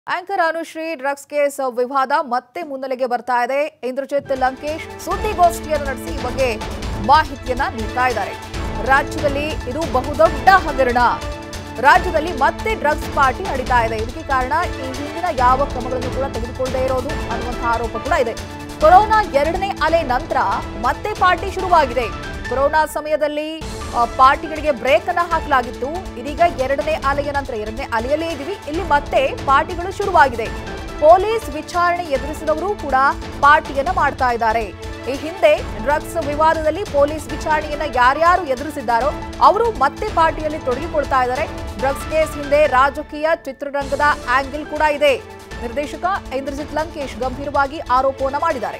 Anchor Anushree drugs case ವಿವಾದ ಮತ್ತೆ ಮುನ್ನೆಲೆಗೆ ಬರ್ತಾ ಇದೆ ಇಂದ್ರಜಿತ್ ಲಂಕೇಶ್ ಸುದ್ದಿಗೋಷ್ಠಿಯನ್ನು ನಡೆಸಿ ಈ ಬಗ್ಗೆ ಮಾಹಿತಿಯನ್ನ ನೀಡ್ತಾ ಇದ್ದಾರೆ ರಾಜ್ಯದಲ್ಲಿ ಇದು ಬಹುದೊಡ್ಡ ಹಗರಣ ರಾಜ್ಯದಲ್ಲಿ ಮತ್ತೆ ಡ್ರಗ್ಸ್ ಪಾರ್ಟಿ ನಡೀತಾ ಇದೆ ಇದಕ್ಕೆ ಕಾರಣ ಈ ಹಿಂದಿನ ಯಾವ ಕ್ರಮಗಳನ್ನು ಕೂಡ ತೆಗೆದುಕೊಳ್ಳದೇ ಇರೋದು ಅನ್ನುವಂತಹ ಆರೋಪ ಕೂಡ ಇದೆ ಕೊರೋನಾ ಎರಡನೇ ಅಲೆ ನಂತರ ಮತ್ತೆ ಪಾರ್ಟಿ ಶುರುವಾಗಿದೆ ಕೊರೋನಾ ಸಮಯದಲ್ಲಿ ಆ, ಪಾರ್ಟಿಗಳಿಗೆ ಬ್ರೇಕ್ ಅನ್ನ ಹಾಕಲಾಗಿತ್ತು ಇದೀಗ ಎರಡನೇ ಅಲೆಯ ನಂತರ ಎರಡನೇ ಅಲೆಯಲ್ಲೇ ಇದೀವಿ ಇಲ್ಲಿ ಮತ್ತೆ ಪಾರ್ಟಿಗಳು ಶುರುವಾಗಿದೆ ಪೊಲೀಸ್ ವಿಚಾರಣೆ ಎದುರಿಸಿದವರು ಕೂಡ ಪಾರ್ಟಿಯನ್ನ ಮಾಡ್ತಾ ಇದ್ದಾರೆ ಈ ಹಿಂದೆ ಡ್ರಗ್ಸ್ ವಿವಾದದಲ್ಲಿ ಪೊಲೀಸ್ ವಿಚಾರಣೆಯನ್ನ ಯಾರ್ಯಾರು ಎದುರಿಸಿದ್ದಾರೋ ಅವರು ಮತ್ತೆ ಪಾರ್ಟಿಯಲ್ಲಿ ತೊಡಗಿಕೊಳ್ತಾ ಇದ್ದಾರೆ ಡ್ರಗ್ಸ್ ಕೇಸ್ ಹಿಂದೆ ರಾಜಕೀಯ ಚಿತ್ರರಂಗದ ಆಂಗಲ್ ಕೂಡ ಇದೆ ನಿರ್ದೇಶಕ ಇಂದ್ರಜಿತ್ ಲಂಕೇಶ್ ಗಂಭೀರವಾಗಿ ಆರೋಪವನ್ನ ಮಾಡಿದ್ದಾರೆ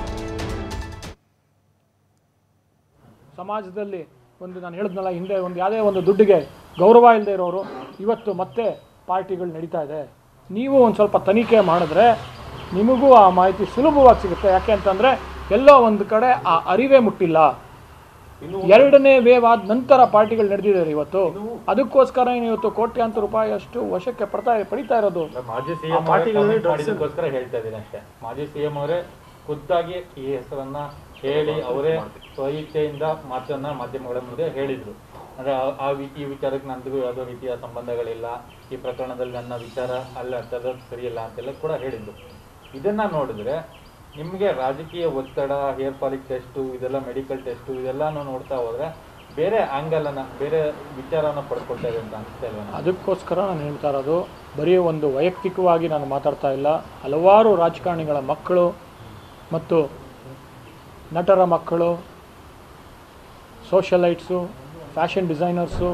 ಸಮಾಜದಲ್ಲಿ ಒಂದು ನಾನು ಹೇಳಿದ್ನಲ್ಲ ಹಿಂದೆ ಒಂದು ಯಾವುದೇ ಒಂದು ದುಡ್ಡಿಗೆ ಗೌರವ ಇಲ್ಲದೆ ಇರೋರು ಇವತ್ತು ಮತ್ತೆ ಪಾರ್ಟಿಗಳು ನಡೀತಾ ಇದೆ ನೀವು ಒಂದು ಸ್ವಲ್ಪ ತನಿಖೆ ಮಾಡಿದ್ರೆ ನಿಮಗೂ ಆ ಮಾಹಿತಿ ಸುಲಭವಾಗಿ ಸಿಗುತ್ತೆ ಯಾಕೆ ಅಂತಂದರೆ ಎಲ್ಲೋ ಒಂದು ಕಡೆ ಆ ಅರಿವೇ ಮುಟ್ಟಿಲ್ಲ ಎರಡನೇ ವೇವ್ ಆದ ನಂತರ ಪಾರ್ಟಿಗಳು ನಡೆದಿದ್ದಾರೆ ಇವತ್ತು ಅದಕ್ಕೋಸ್ಕರ ಏನು ಇವತ್ತು ಕೋಟ್ಯಾಂತರ ರೂಪಾಯಿ ಅಷ್ಟು ವಶಕ್ಕೆ ಪಡ್ತಾ ಪಡಿತಾ ಇರೋದು ಮಾಜಿ ಸಿಎಂ ಮಾಡಿದಕ್ಕೋಸ್ಕರ ಹೇಳ್ತಾ ಇದ್ದೀನಿ ಅಷ್ಟೇ ಮಾಜಿ ಸಿಎಂ ಅವರೇ ಖುದ್ದಾಗಿ ಈ ಹೆಸರನ್ನ ಹೇಳಿ ಅವರೇ ಸ್ವಇಚ್ಛೆಯಿಂದ ಮಾತನ್ನ ಮಾಧ್ಯಮಗಳ ಮುಂದೆ ಹೇಳಿದ್ರು ಅಂದ್ರೆ ಆ- ಆ ವಿ- ಈ ವಿಚಾರಕ್ಕೆ ನಂದಿಗೂ ಯಾವುದೋ ರೀತಿಯ ಸಂಬಂಧಗಳಿಲ್ಲ ಈ ಪ್ರಕರಣದಲ್ಲಿ ನನ್ನ ವಿಚಾರ ಅಲ್ಲ ಅಂತದ್ದು ಸರಿಯಿಲ್ಲ ಅಂತೆಲ್ಲ ಕೂಡ ಹೇಳಿದ್ರು ಇದನ್ನ ನೋಡಿದ್ರೆ ನಿಮಗೆ ರಾಜಕೀಯ ಒತ್ತಡ ಹೇರ್ ಫಾಲಿಕ್ ಟೆಸ್ಟು ಇದೆಲ್ಲ ಮೆಡಿಕಲ್ ಟೆಸ್ಟು ಇದೆಲ್ಲಾನು ನೋಡ್ತಾ ಹೋದ್ರೆ ಬೇರೆ ಆಂಗಲ್ ಅನ್ನ ಬೇರೆ ವಿಚಾರನ ಪಡ್ಕೊಳ್ತಾ ಇದೆ ಅಂತ ಅನಿಸ್ತಾ ಇಲ್ಲ ಅದಕ್ಕೋಸ್ಕರ ನಾನು ಹೇಳ್ತಾ ಇರೋದು ಬರೀ ಒಂದು ವೈಯಕ್ತಿಕವಾಗಿ ನಾನು ಮಾತಾಡ್ತಾ ಇಲ್ಲ ಹಲವಾರು ರಾಜಕಾರಣಿಗಳ ಮಕ್ಕಳು ಮತ್ತು ನಟರ ಮಕ್ಕಳು ಸೋಷಲೈಟ್ಸು ಫ್ಯಾಷನ್ ಡಿಸೈನರ್ಸು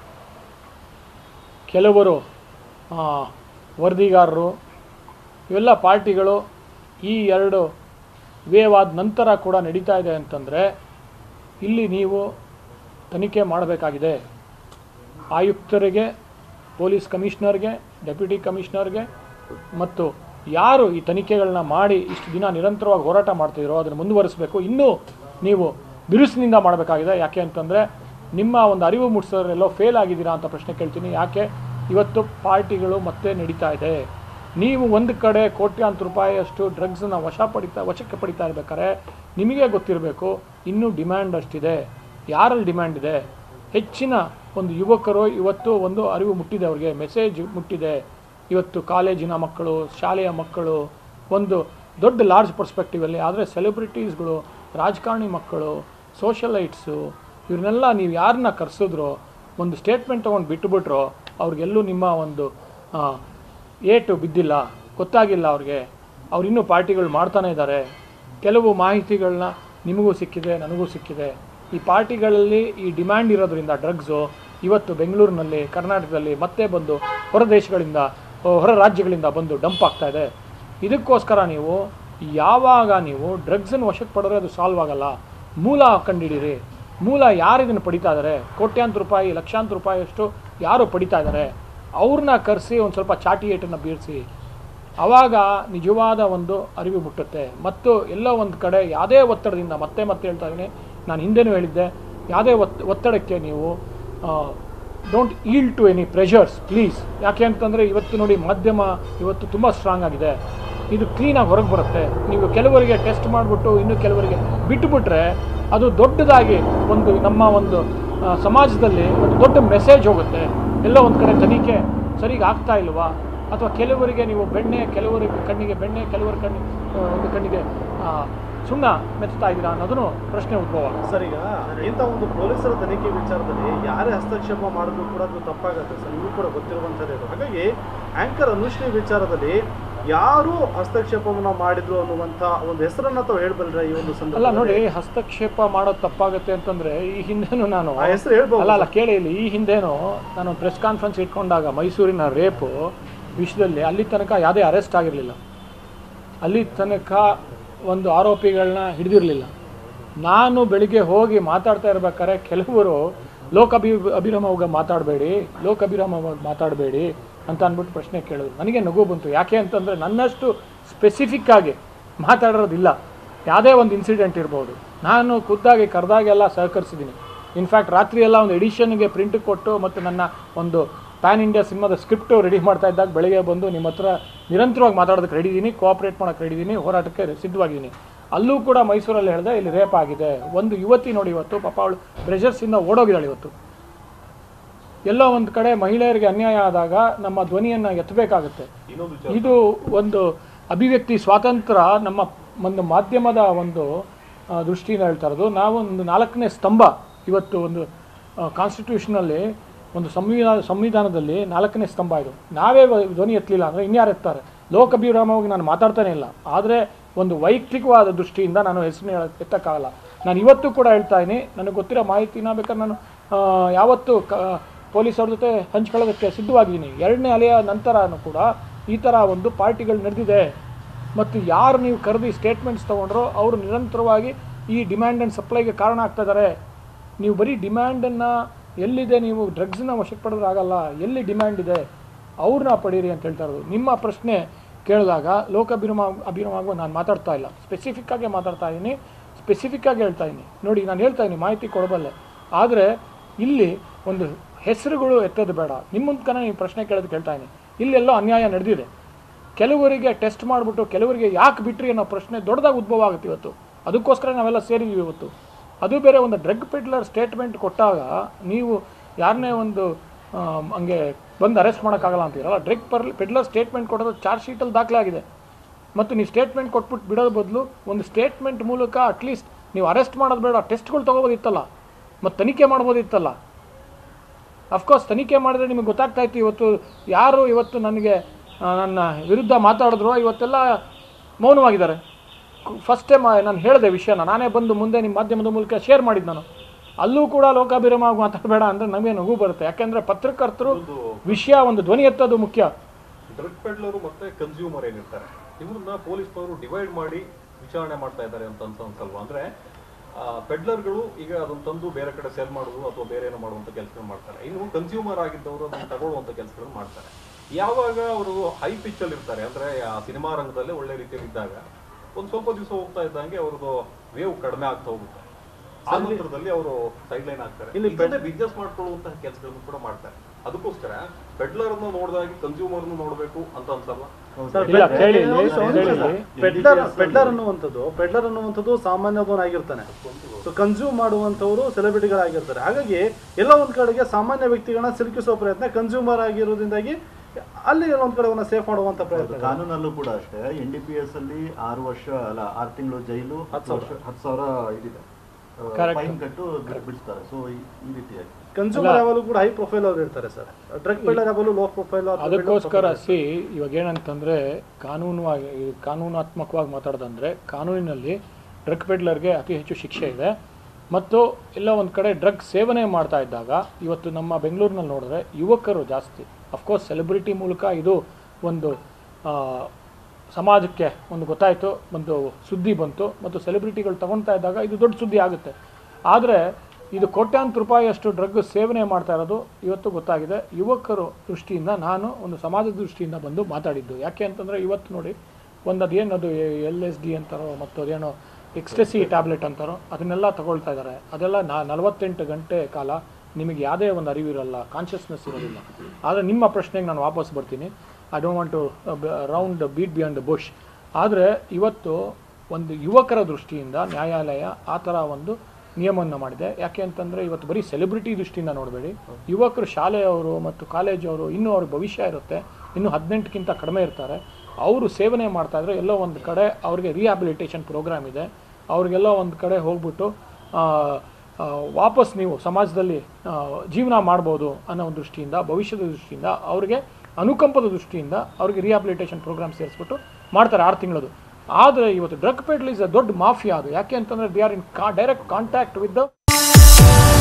ಕೆಲವರು ಆ, ವರದಿಗಾರರು ಇವೆಲ್ಲ ಪಾರ್ಟಿಗಳು ಈ ಎರಡು ವೇವ್ ಆದ ನಂತರ ಕೂಡ ನಡೀತಾ ಇದೆ ಅಂತಂದರೆ ಇಲ್ಲಿ ನೀವು ತನಿಖೆ ಮಾಡಬೇಕಾಗಿದೆ ಆಯುಕ್ತರಿಗೆ ಪೊಲೀಸ್ ಕಮಿಷನರ್ಗೆ ಡೆಪ್ಯೂಟಿ ಕಮಿಷನರ್ಗೆ ಮತ್ತು ಯಾರು ಈ ತನಿಖೆಗಳನ್ನ ಮಾಡಿ ಇಷ್ಟು ದಿನ ನಿರಂತರವಾಗಿ ಹೋರಾಟ ಮಾಡ್ತಿದ್ದೀರೋ ಅದನ್ನು ಮುಂದುವರಿಸಬೇಕು ಇನ್ನೂ ನೀವು ಬಿರುಸಿನಿಂದ ಮಾಡಬೇಕಾಗಿದೆ ಯಾಕೆ ಅಂತಂದರೆ ನಿಮ್ಮ ಒಂದು ಅರಿವು ಮೂಡಿಸೋದ್ರೆಲ್ಲೋ ಫೇಲ್ ಆಗಿದ್ದೀರಾ ಅಂತ ಪ್ರಶ್ನೆ ಕೇಳ್ತೀನಿ ಯಾಕೆ ಇವತ್ತು ಪಾರ್ಟಿಗಳು ಮತ್ತೆ ನಡೀತಾ ಇದೆ ನೀವು ಒಂದು ಕಡೆ ಕೋಟ್ಯಾಂತರ ರೂಪಾಯಿಯಷ್ಟು ಡ್ರಗ್ಸನ್ನ ವಶ ಪಡಿತಾ ವಶಕ್ಕೆ ಪಡಿತಾ ಇರ್ಬೇಕಾದ್ರೆ ನಿಮಗೆ ಗೊತ್ತಿರಬೇಕು ಇನ್ನೂ ಡಿಮ್ಯಾಂಡ್ ಅಷ್ಟಿದೆ ಯಾರಲ್ಲಿ ಡಿಮ್ಯಾಂಡ್ ಇದೆ ಹೆಚ್ಚಿನ ಒಂದು ಯುವಕರು ಇವತ್ತು ಒಂದು ಅರಿವು ಮುಟ್ಟಿದೆ ಅವ್ರಿಗೆ ಮೆಸೇಜ್ ಮುಟ್ಟಿದೆ ಇವತ್ತು ಕಾಲೇಜಿನ ಮಕ್ಕಳು ಶಾಲೆಯ ಮಕ್ಕಳು ಒಂದು ದೊಡ್ಡ ಲಾರ್ಜ್ ಪರ್ಸ್ಪೆಕ್ಟಿವಲ್ಲಿ ಆದರೆ ಸೆಲೆಬ್ರಿಟೀಸ್ಗಳು ರಾಜಕಾರಣಿ ಮಕ್ಕಳು ಸೋಷಲೈಟ್ಸು ಇವ್ರನ್ನೆಲ್ಲ ನೀವು ಯಾರನ್ನ ಕರೆಸಿದ್ರೋ ಒಂದು ಸ್ಟೇಟ್ಮೆಂಟ್ ತೊಗೊಂಡು ಬಿಟ್ಟುಬಿಟ್ರೋ ಅವ್ರಿಗೆಲ್ಲೂ ನಿಮ್ಮ ಒಂದು ಆ, ಏಟು ಬಿದ್ದಿಲ್ಲ ಗೊತ್ತಾಗಿಲ್ಲ ಅವ್ರಿಗೆ ಅವ್ರು ಇನ್ನೂ ಪಾರ್ಟಿಗಳು ಮಾಡ್ತಾನೆ ಇದ್ದಾರೆ ಕೆಲವು ಮಾಹಿತಿಗಳನ್ನ ನಿಮಗೂ ಸಿಕ್ಕಿದೆ ನನಗೂ ಸಿಕ್ಕಿದೆ ಈ ಪಾರ್ಟಿಗಳಲ್ಲಿ ಈ ಡಿಮ್ಯಾಂಡ್ ಇರೋದ್ರಿಂದ ಡ್ರಗ್ಸು ಇವತ್ತು ಬೆಂಗಳೂರಿನಲ್ಲಿ ಕರ್ನಾಟಕದಲ್ಲಿ ಮತ್ತೆ ಬಂದು ಹೊರ ದೇಶಗಳಿಂದ ಆ, ಹೊರ ರಾಜ್ಯಗಳಿಂದ ಬಂದು ಡಂಪ್ ಆಗ್ತಾ ಇದೆ ಇದಕ್ಕೋಸ್ಕರ ನೀವು ಯಾವಾಗ ನೀವು ಡ್ರಗ್ಸನ್ನು ವಶಕ್ಕೆ ಪಡೆದ್ರೆ ಅದು ಸಾಲ್ವ್ ಆಗಲ್ಲ ಮೂಲ ಕಂಡಿಡೀರಿ ಮೂಲ ಯಾರು ಇದನ್ನು ಪಡಿತಾ ಇದ್ದಾರೆ ಕೋಟ್ಯಾಂತರ ರೂಪಾಯಿ ಲಕ್ಷಾಂತರ ರೂಪಾಯಿ ಅಷ್ಟು ಯಾರು ಪಡಿತಾ ಇದ್ದಾರೆ ಅವ್ರನ್ನ ಕರೆಸಿ ಒಂದು ಸ್ವಲ್ಪ ಚಾಟಿ ಏಟನ್ನು ಬೀರಿಸಿ ಆವಾಗ ನಿಜವಾದ ಒಂದು ಅರಿವು ಮುಟ್ಟುತ್ತೆ ಮತ್ತು ಎಲ್ಲೋ ಒಂದು ಕಡೆ ಯಾವುದೇ ಒತ್ತಡದಿಂದ ಮತ್ತೆ ಮತ್ತೆ ಹೇಳ್ತಾ ಇದ್ದೀನಿ ನಾನು ಹಿಂದೆನೂ ಹೇಳಿದ್ದೆ ಯಾವುದೇ ಒತ್ ಒತ್ತಡಕ್ಕೆ ನೀವು don't yield to any pressures please ಯಾಕೆ ಅಂತಂದರೆ ಇವತ್ತು ನೋಡಿ ಮಾಧ್ಯಮ ಇವತ್ತು ತುಂಬ ಸ್ಟ್ರಾಂಗ್ ಆಗಿದೆ ಇದು ಕ್ಲೀನಾಗಿ ಹೊರಗೆ ಬರುತ್ತೆ ನೀವು ಕೆಲವರಿಗೆ ಟೆಸ್ಟ್ ಮಾಡಿಬಿಟ್ಟು ಇನ್ನು ಕೆಲವರಿಗೆ ಬಿಟ್ಟುಬಿಟ್ರೆ ಅದು ದೊಡ್ಡದಾಗಿ ಒಂದು ನಮ್ಮ ಒಂದು ಆ, ಸಮಾಜದಲ್ಲಿ ಒಂದು ದೊಡ್ಡ ಮೆಸೇಜ್ ಹೋಗುತ್ತೆ ಎಲ್ಲೋ ಒಂದು ಕಡೆ ತನಿಖೆ ಸರಿಗೆ ಆಗ್ತಾ ಇಲ್ವಾ ಅಥವಾ ಕೆಲವರಿಗೆ ನೀವು ಬೆಣ್ಣೆ ಕೆಲವರಿಗೆ ಕಣ್ಣಿಗೆ ಬೆಣ್ಣೆ ಕೆಲವರ ಕಣ್ಣಿ ಆ, ಒಂದು ಕಣ್ಣಿಗೆ ಆ, ಸುಣ್ಣ ಮೆತ್ತಾ ಇದ್ದೀರಾ ಅನ್ನೋದನ್ನು ಪ್ರಶ್ನೆ ಉದ್ಭವ ಆಗುತ್ತೆ. ಸರ್ ಈಗ ಇಂಥ ಒಂದು ಪೊಲೀಸರ ತನಿಖೆ ವಿಚಾರದಲ್ಲಿ ಯಾರೇ ಹಸ್ತಕ್ಷೇಪ ಮಾಡಿದ್ರು ಕೂಡ ಅದು ತಪ್ಪಾಗುತ್ತೆ ಸರ್ ಇವು ಕೂಡ ಗೊತ್ತಿರುವಂಥದ್ದೇ ಇದು ಹಾಗಾಗಿ ಆಂಕರ್ ಅನುಶ್ರೀ ವಿಚಾರದಲ್ಲಿ ಯಾರು ಹಸ್ತಕ್ಷೇಪವನ್ನ ಮಾಡಿದ್ರು ಅನ್ನುವಂಥ ಒಂದು ಹೆಸರನ್ನ ತಾವು ಹೇಳ್ಬಲ್ರೆ ಈ ಒಂದು ಅಲ್ಲ ಸಂದರ್ಭ ನೋಡಿ ಹಸ್ತಕ್ಷೇಪ ಮಾಡೋದು ತಪ್ಪಾಗುತ್ತೆ ಅಂತಂದ್ರೆ ಈ ಹಿಂದೆನೂ ನಾನು ಆ ಹೆಸರು ಹೇಳ್ಬೋದು ಅಲ್ಲ ಅಲ್ಲ ಕೇಳಿ ಇಲ್ಲಿ ಈ ಹಿಂದೆನೂ ನಾನು ಪ್ರೆಸ್ ಕಾನ್ಫರೆನ್ಸ್ ಇಟ್ಕೊಂಡಾಗ ಮೈಸೂರಿನ ರೇಪು ವಿಷಯದಲ್ಲಿ ಅಲ್ಲಿ ತನಕ ಯಾವುದೇ ಅರೆಸ್ಟ್ ಆಗಿರಲಿಲ್ಲ ಅಲ್ಲಿ ತನಕ ಒಂದು ಆರೋಪಿಗಳನ್ನ ಹಿಡಿದಿರಲಿಲ್ಲ ನಾನು ಬೆಳಿಗ್ಗೆ ಹೋಗಿ ಮಾತಾಡ್ತಾ ಇರ್ಬೇಕಾದ್ರೆ ಕೆಲವರು ಲೋಕ ಅಭಿ ಅಭಿರಾಮವಾಗ ಮಾತಾಡಬೇಡಿ ಲೋಕ ಅಭಿರಾಮವಾಗಿ ಮಾತಾಡಬೇಡಿ ಅಂತ ಅಂದ್ಬಿಟ್ಟು ಪ್ರಶ್ನೆ ಕೇಳಿದ್ರು ನನಗೆ ನಗು ಬಂತು ಯಾಕೆ ಅಂತಂದರೆ ನನ್ನಷ್ಟು ಸ್ಪೆಸಿಫಿಕ್ ಆಗಿ ಮಾತಾಡೋದಿಲ್ಲ ಯಾವುದೇ ಒಂದು ಇನ್ಸಿಡೆಂಟ್ ಇರ್ಬೋದು ನಾನು ಖುದ್ದಾಗಿ ಕರೆದಾಗೆಲ್ಲ ಸಹಕರಿಸಿದ್ದೀನಿ ಇನ್ಫ್ಯಾಕ್ಟ್ ರಾತ್ರಿ ಎಲ್ಲ ಒಂದು ಎಡಿಷನ್ಗೆ ಪ್ರಿಂಟ್ ಕೊಟ್ಟು ಮತ್ತು ನನ್ನ ಒಂದು ಪ್ಯಾನ್ ಇಂಡಿಯಾ ಸಿನಿಮಾದ ಸ್ಕ್ರಿಪ್ಟು ರೆಡಿ ಮಾಡ್ತಾ ಇದ್ದಾಗ ಬೆಳಗ್ಗೆ ಬಂದು ನಿಮ್ಮ ಹತ್ರ ನಿರಂತರವಾಗಿ ಮಾತಾಡೋದಕ್ಕೆ ರೆಡಿ ಇದ್ದೀನಿ ಕೋಆಪ್ರೇಟ್ ಮಾಡೋಕ್ಕೆ ರೆಡಿ ಇದ್ದೀನಿ ಹೋರಾಟಕ್ಕೆ ಸಿದ್ಧವಾಗಿದ್ದೀನಿ ಅಲ್ಲೂ ಕೂಡ ಮೈಸೂರಲ್ಲಿ ಹೇಳಿದೆ ಇಲ್ಲಿ ರೇಪ್ ಆಗಿದೆ ಒಂದು ಯುವತಿ ನೋಡಿ ಇವತ್ತು ಪಾಪ ಅವಳು ಪ್ರೆಷರ್ಸಿಂದ ಓಡೋಗಿದ್ದಾಳೆ ಇವತ್ತು ಎಲ್ಲೋ ಒಂದು ಕಡೆ ಮಹಿಳೆಯರಿಗೆ ಅನ್ಯಾಯ ಆದಾಗ ನಮ್ಮ ಧ್ವನಿಯನ್ನು ಎತ್ತಬೇಕಾಗುತ್ತೆ ಇದು ಒಂದು ಅಭಿವ್ಯಕ್ತಿ ಸ್ವಾತಂತ್ರ್ಯ ನಮ್ಮ ಒಂದು ಮಾಧ್ಯಮದ ಒಂದು ಆ, ದೃಷ್ಟಿಯಿಂದ ಹೇಳ್ತಾ ಇರೋದು ನಾವು ಒಂದು ನಾಲ್ಕನೇ ಸ್ತಂಭ ಇವತ್ತು ಒಂದು ಕಾನ್ಸ್ಟಿಟ್ಯೂಷನಲ್ಲಿ ಒಂದು ಸಂವಿಧಾನ ಸಂವಿಧಾನದಲ್ಲಿ ನಾಲ್ಕನೇ ಸ್ತಂಭ ಇದು ನಾವೇ ವ- ಧ್ವನಿ ಎತ್ತಲಿಲ್ಲ ಅಂದರೆ ಇನ್ಯಾರು ಎತ್ತಾರೆ ಲೋಕಭಿರಾಮವಾಗಿ ನಾನು ಮಾತಾಡ್ತಾನೆ ಇಲ್ಲ ಆದರೆ ಒಂದು ವೈಯಕ್ತಿಕವಾದ ದೃಷ್ಟಿಯಿಂದ ನಾನು ಹೆಸರು ಎತ್ತಕ್ಕಾಗಲ್ಲ ನಾನು ಇವತ್ತು ಕೂಡ ಹೇಳ್ತಾ ಇದ್ದೀನಿ ನನಗೆ ಗೊತ್ತಿರೋ ಮಾಹಿತಿನ ಬೇಕಾದ್ರೆ ನಾನು ಆ, ಯಾವತ್ತು ಕ ಪೊಲೀಸ್ ಅವ್ರ ಜೊತೆ ಹಂಚ್ಕೊಳ್ಳೋದಕ್ಕೆ ಸಿದ್ಧವಾಗಿದ್ದೀನಿ ಎರಡನೇ ಅಲೆಯ ನಂತರನೂ ಕೂಡ ಈ ಥರ ಒಂದು ಪಾರ್ಟಿಗಳು ನಡೆದಿದೆ ಮತ್ತು ಯಾರು ನೀವು ಕರೆದಿ ಸ್ಟೇಟ್ಮೆಂಟ್ಸ್ ತೊಗೊಂಡ್ರೋ ಅವರು ನಿರಂತರವಾಗಿ ಈ ಡಿಮ್ಯಾಂಡ್ ಆ್ಯಂಡ್ ಸಪ್ಲೈಗೆ ಕಾರಣ ಆಗ್ತಾ ಇದ್ದಾರೆ ನೀವು ಬರೀ ಡಿಮ್ಯಾಂಡನ್ನು ಎಲ್ಲಿದೆ ನೀವು ಡ್ರಗ್ಸನ್ನ ವಶಕ್ಕೆ ಪಡೆದ್ರೆ ಆಗಲ್ಲ ಎಲ್ಲಿ ಡಿಮ್ಯಾಂಡ್ ಇದೆ ಅವ್ರನ್ನ ಪಡೀರಿ ಅಂತ ಹೇಳ್ತಾ ಇರೋದು ನಿಮ್ಮ ಪ್ರಶ್ನೆ ಕೇಳಿದಾಗ ಲೋಕಾಭಿರಮ ಅಭಿರಮವಾಗಿ ನಾನು ಮಾತಾಡ್ತಾ ಇಲ್ಲ ಸ್ಪೆಸಿಫಿಕ್ಕಾಗಿ ಮಾತಾಡ್ತಾ ಇದ್ದೀನಿ ಸ್ಪೆಸಿಫಿಕ್ಕಾಗಿ ಹೇಳ್ತಾ ಇದ್ದೀನಿ ನೋಡಿ ನಾನು ಹೇಳ್ತಾ ಇದ್ದೀನಿ ಮಾಹಿತಿ ಕೊಡಬಲ್ಲೆ ಆದರೆ ಇಲ್ಲಿ ಒಂದು ಹೆಸರುಗಳು ಎತ್ತೋದು ಬೇಡ ನಿಮ್ಮ ಮುಂದ್ಕನ ನೀವು ಪ್ರಶ್ನೆ ಕೇಳೋದು ಕೇಳ್ತಾ ಇದ್ದೀನಿ ಇಲ್ಲೆಲ್ಲೋ ಅನ್ಯಾಯ ನಡೆದಿದೆ ಕೆಲವರಿಗೆ ಟೆಸ್ಟ್ ಮಾಡಿಬಿಟ್ಟು ಕೆಲವರಿಗೆ ಯಾಕೆ ಬಿಟ್ರಿ ಅನ್ನೋ ಪ್ರಶ್ನೆ ದೊಡ್ಡದಾಗಿ ಉದ್ಭವ ಆಗುತ್ತೆ ಇವತ್ತು ಅದಕ್ಕೋಸ್ಕರ ನಾವೆಲ್ಲ ಸೇರಿದ್ದೀವಿ ಇವತ್ತು ಅದು ಬೇರೆ ಒಂದು ಡ್ರಗ್ ಪೆಡ್ಲರ್ ಸ್ಟೇಟ್ಮೆಂಟ್ ಕೊಟ್ಟಾಗ ನೀವು ಯಾರನ್ನೇ ಒಂದು ಆಮ್, ಹಂಗೆ ಬಂದು ಅರೆಸ್ಟ್ ಮಾಡೋಕ್ಕಾಗಲ್ಲ ಅಂತೀರಲ್ಲ ಡ್ರಗ್ ಪರ್ ಪೆಡ್ಲರ್ ಸ್ಟೇಟ್ಮೆಂಟ್ ಕೊಡೋದು ಚಾರ್ಜ್ ಶೀಟಲ್ಲಿ ದಾಖಲೆ ಆಗಿದೆ ಮತ್ತು ನೀವು ಸ್ಟೇಟ್ಮೆಂಟ್ ಕೊಟ್ಬಿಟ್ಟು ಬಿಡೋದು ಬದಲು ಒಂದು ಸ್ಟೇಟ್ಮೆಂಟ್ ಮೂಲಕ ಅಟ್ಲೀಸ್ಟ್ ನೀವು ಅರೆಸ್ಟ್ ಮಾಡೋದು ಬೇಡ ಟೆಸ್ಟ್ಗಳು ತೊಗೋಬೋದಿತ್ತಲ್ಲ ಮತ್ತು ತನಿಖೆ ಮಾಡ್ಬೋದಿತ್ತಲ್ಲ ಅಫ್ಕೋರ್ಸ್ ತನಿಖೆ ಮಾಡಿದ್ರೆ ನಿಮಗೆ ಗೊತ್ತಾಗ್ತಾ ಇತ್ತು ಇವತ್ತು ಯಾರು ಇವತ್ತು ನನಗೆ ಆ, ನನ್ನ ವಿರುದ್ಧ ಮಾತಾಡಿದ್ರು ಇವತ್ತೆಲ್ಲ ಮೌನವಾಗಿದ್ದಾರೆ ಫಸ್ಟ್ ಟೈಮ್ ನಾನು ಹೇಳಿದೆ ವಿಷಯನ ನಾನೇ ಬಂದು ಮುಂದೆ ನಿಮ್ಮ ಮಾಧ್ಯಮದ ಮೂಲಕ ಶೇರ್ ಮಾಡಿದ್ದು ನಾನು ಅಲ್ಲೂ ಕೂಡ ಲೋಕಾಭಿರಾಮವಾಗಿ ಮಾತಾಡಬೇಡ ಅಂದರೆ ನಮಗೆ ನಗು ಬರುತ್ತೆ ಯಾಕೆಂದರೆ ಪತ್ರಕರ್ತರು ವಿಷಯ ಒಂದು ಧ್ವನಿ ಎತ್ತೋದು ಮುಖ್ಯ ಡ್ರಗ್ ಪೆಡ್ಲರು ಮತ್ತೆ ಕನ್ಸ್ಯೂಮರ್ ಏನಿರ್ತಾರೆ ಇವ್ರನ್ನ ಪೊಲೀಸ್ನವರು ಡಿವೈಡ್ ಮಾಡಿ ವಿಚಾರಣೆ ಮಾಡ್ತಾ ಇದ್ದಾರೆ ಅಂತ ಅನ್ಸ ಅನ್ಸಲ್ವಾ ಅಂದ್ರೆ ಪೆಡ್ಲರ್ಗಳು ಈಗ ಅದನ್ನ ತಂದು ಬೇರೆ ಕಡೆ ಸೆಲ್ ಮಾಡೋದು ಅಥವಾ ಬೇರೆ ಏನೋ ಮಾಡುವಂತ ಕೆಲಸಗಳು ಮಾಡ್ತಾರೆ ಇನ್ನು ಕನ್ಸ್ಯೂಮರ್ ಆಗಿದ್ದವರು ಅದನ್ನ ತಗೊಳ್ಳುವಂತ ಕೆಲಸಗಳನ್ನು ಮಾಡ್ತಾರೆ ಯಾವಾಗ ಅವರು ಹೈ ಪಿಚ್ ಅಲ್ಲಿ ಇರ್ತಾರೆ ಅಂದ್ರೆ ಆ ಸಿನಿಮಾ ರಂಗದಲ್ಲಿ ಒಳ್ಳೆ ರೀತಿಯಲ್ಲಿ ಇದ್ದಾಗ ಒಂದ್ ಸ್ವಲ್ಪ ದಿವಸ ಹೋಗ್ತಾ ಇದ್ದಂಗೆ ಅವ್ರದ್ದು ವೇವ್ ಕಡಿಮೆ ಆಗ್ತಾ ಹೋಗುತ್ತೆ ಆ ನಂತರದಲ್ಲಿ ಅವರು ಸೈಡ್ ಲೈನ್ ಆಗ್ತಾರೆ ಇಲ್ಲಿ ಇಲ್ಲಿ ಬಿಸ್ನೆಸ್ ಮಾಡ್ಕೊಳ್ಳುವಂತಹ ಕೆಲಸಗಳನ್ನು ಕೂಡ ಮಾಡ್ತಾರೆ ಅದಕ್ಕೋಸ್ಕರ ಪೆಡ್ಲರ್ ಅನ್ನು ನೋಡಿದಾಗ ಕನ್ಸ್ಯೂಮರ್ ನೋಡಬೇಕು ಅಂತ ಅನ್ಸಲ್ವಾ ಸರ್, ಇಲ್ಲ, ಪೆಡ್- ಕೇಳಿ, ಒಂದು ನಿಮಿಷ, ಒಂದು ನಿಮಿಷ. ಕೇಳಿ. ಪೆಡ್ಲರ್ ಪೆಡ್ಲರ್ ಅನ್ನುವಂಥದ್ದು ಪೆಡ್ಲರ್ ಅನ್ನುವಂಥದ್ದು ಸಾಮಾನ್ಯದವನಾಗಿರ್ತಾನೆ ಸೊ ಕನ್ಸ್ಯೂಮ್ ಮಾಡುವಂಥವ್ರು ಸೆಲೆಬ್ರಿಟಿಗಳಾಗಿರ್ತಾರೆ ಹಾಗಾಗಿ ಎಲ್ಲ ಒಂದ್ ಕಡೆಗೆ ಸಾಮಾನ್ಯ ವ್ಯಕ್ತಿಗಳನ್ನ ಸಿಲುಕಿಸುವ ಪ್ರಯತ್ನ ಕನ್ಸ್ಯೂಮರ್ ಆಗಿರೋದ್ರಿಂದಾಗಿ ಅಲ್ಲಿ ಒಂದ್ ಕಡೆ ಅವನ್ನ ಸೇಫ್ ಮಾಡುವಂತ ಪ್ರಯತ್ನ ಕಾನೂನಲ್ಲೂ ಕೂಡ ಅಷ್ಟೇ ಎನ್ ಡಿ ಪಿ ಎಸ್ ಅಲ್ಲಿ ಆರು ವರ್ಷ ಅಲ್ಲ ಆರು ತಿಂಗಳು ಜೈಲು ಹತ್ತು ವರ್ಷ ಹತ್ತು ಸಾವಿರ ಇದಿದೆ Correct. ಫೈನ್ ಕಟ್ಟು ಬಿಡಿಸ್ತಾರೆ ಸೊ ಈ ರೀತಿಯಾಗಿ ಕನ್ಸ್ಯೂಮರ್ ಯಾವಾಗಲೂ ಕೂಡ ಹೈ ಪ್ರೊಫೈಲ್ ಅವ್ರು ಇರ್ತಾರೆ ಸರ್ ಡ್ರಗ್ ಪೆಡ್ಲರ್ ಯಾವಾಗಲೂ ಲೋ ಪ್ರೊಫೈಲ್ ಅದಕ್ಕೋಸ್ಕರ ಸಿ ಇವಾಗ ಏನಂತಂದರೆ ಕಾನೂನುವಾಗಿ ಕಾನೂನಾತ್ಮಕವಾಗಿ ಮಾತಾಡೋದಂದರೆ ಕಾನೂನಿನಲ್ಲಿ ಡ್ರಗ್ ಪೆಡ್ಲರ್ಗೆ ಅತಿ ಹೆಚ್ಚು ಶಿಕ್ಷೆ ಇದೆ ಮತ್ತು ಎಲ್ಲ ಒಂದು ಕಡೆ ಡ್ರಗ್ ಸೇವನೆ ಮಾಡ್ತಾ ಇದ್ದಾಗ ಇವತ್ತು ನಮ್ಮ ಬೆಂಗಳೂರಿನಲ್ಲಿ ನೋಡಿದ್ರೆ ಯುವಕರು ಜಾಸ್ತಿ ಅಫ್ಕೋರ್ಸ್ ಸೆಲೆಬ್ರಿಟಿ ಮೂಲಕ ಇದು ಒಂದು ಆ, ಸಮಾಜಕ್ಕೆ ಒಂದು ಗೊತ್ತಾಯಿತು ಒಂದು ಸುದ್ದಿ ಬಂತು ಮತ್ತು ಸೆಲೆಬ್ರಿಟಿಗಳು ತಗೊಳ್ತಾ ಇದ್ದಾಗ ಇದು ದೊಡ್ಡ ಸುದ್ದಿ ಆಗುತ್ತೆ ಆದರೆ ಇದು ಕೋಟ್ಯಾಂತರ ರೂಪಾಯಿಯಷ್ಟು ಡ್ರಗ್ ಸೇವನೆ ಮಾಡ್ತಾ ಇರೋದು ಇವತ್ತು ಗೊತ್ತಾಗಿದೆ ಯುವಕರು ದೃಷ್ಟಿಯಿಂದ ನಾನು ಒಂದು ಸಮಾಜದ ದೃಷ್ಟಿಯಿಂದ ಬಂದು ಮಾತಾಡಿದ್ದು ಯಾಕೆ ಅಂತಂದರೆ ಇವತ್ತು ನೋಡಿ ಒಂದು ಅದೇನು ಅದು ಎಲ್ ಎಸ್ ಡಿ ಅಂತಾರೋ ಮತ್ತು ಅದೇನೋ ಎಕ್ಸ್ಟೆಸಿ ಟ್ಯಾಬ್ಲೆಟ್ ಅಂತಾರೋ ಅದನ್ನೆಲ್ಲ ತಗೊಳ್ತಾ ಇದ್ದಾರೆ ಅದೆಲ್ಲ ನಾ ನಲವತ್ತೆಂಟು ಗಂಟೆ ಕಾಲ ನಿಮಗೆ ಯಾವುದೇ ಒಂದು ಅರಿವಿರಲ್ಲ ಕಾನ್ಷಿಯಸ್ನೆಸ್ ಇರೋದಿಲ್ಲ ಆದರೆ ನಿಮ್ಮ ಪ್ರಶ್ನೆಗೆ ನಾನು ವಾಪಸ್ ಬರ್ತೀನಿ I don't want to round beat beyond the bush ಆದರೆ ಇವತ್ತು ಒಂದು ಯುವಕರ ದೃಷ್ಟಿಯಿಂದ ನ್ಯಾಯಾಲಯ ಆ ಥರ ಒಂದು ನಿಯಮವನ್ನು ಮಾಡಿದೆ ಯಾಕೆ ಅಂತಂದರೆ ಇವತ್ತು ಬರೀ ಸೆಲೆಬ್ರಿಟಿ ದೃಷ್ಟಿಯಿಂದ ನೋಡಬೇಡಿ ಯುವಕರು ಶಾಲೆಯವರು ಮತ್ತು ಕಾಲೇಜವರು ಇನ್ನೂ ಅವ್ರ ಭವಿಷ್ಯ ಇರುತ್ತೆ ಇನ್ನೂ ಹದಿನೆಂಟಕ್ಕಿಂತ ಕಡಿಮೆ ಇರ್ತಾರೆ ಅವರು ಸೇವನೆ ಮಾಡ್ತಾ ಇದ್ರೆ ಎಲ್ಲೋ ಒಂದು ಕಡೆ ಅವ್ರಿಗೆ ರಿಹ್ಯಾಬಿಲಿಟೇಷನ್ ಪ್ರೋಗ್ರಾಮ್ ಇದೆ ಅವ್ರಿಗೆಲ್ಲೋ ಒಂದು ಕಡೆ ಹೋಗ್ಬಿಟ್ಟು ಆ, ಆ, ವಾಪಸ್ ನೀವು ಸಮಾಜದಲ್ಲಿ ಆ, ಜೀವನ ಮಾಡ್ಬೋದು ಅನ್ನೋ ಒಂದು ದೃಷ್ಟಿಯಿಂದ ಭವಿಷ್ಯದ ದೃಷ್ಟಿಯಿಂದ ಅವ್ರಿಗೆ ಅನುಕಂಪದ ದೃಷ್ಟಿಯಿಂದ ಅವ್ರಿಗೆ ರಿಹ್ಯಾಬಿಲಿಟೇಷನ್ ಪ್ರೋಗ್ರಾಮ್ ಸೇರಿಸ್ಬಿಟ್ಟು ಮಾಡ್ತಾರೆ ಆರು ತಿಂಗಳದು ಆದರೆ ಇವತ್ತು ಡ್ರಗ್ ಪೆಡ್ಲ್ ಇಸ್ ಅ ದೊಡ್ಡ ಮಾಫಿಯಾ ಅದು ಯಾಕೆ ಅಂತಂದರೆ ದೇ ಆರ್ ಇನ್ ಕಾ ಡೈರೆಕ್ಟ್ ಕಾಂಟ್ಯಾಕ್ಟ್ ವಿತ್ ದ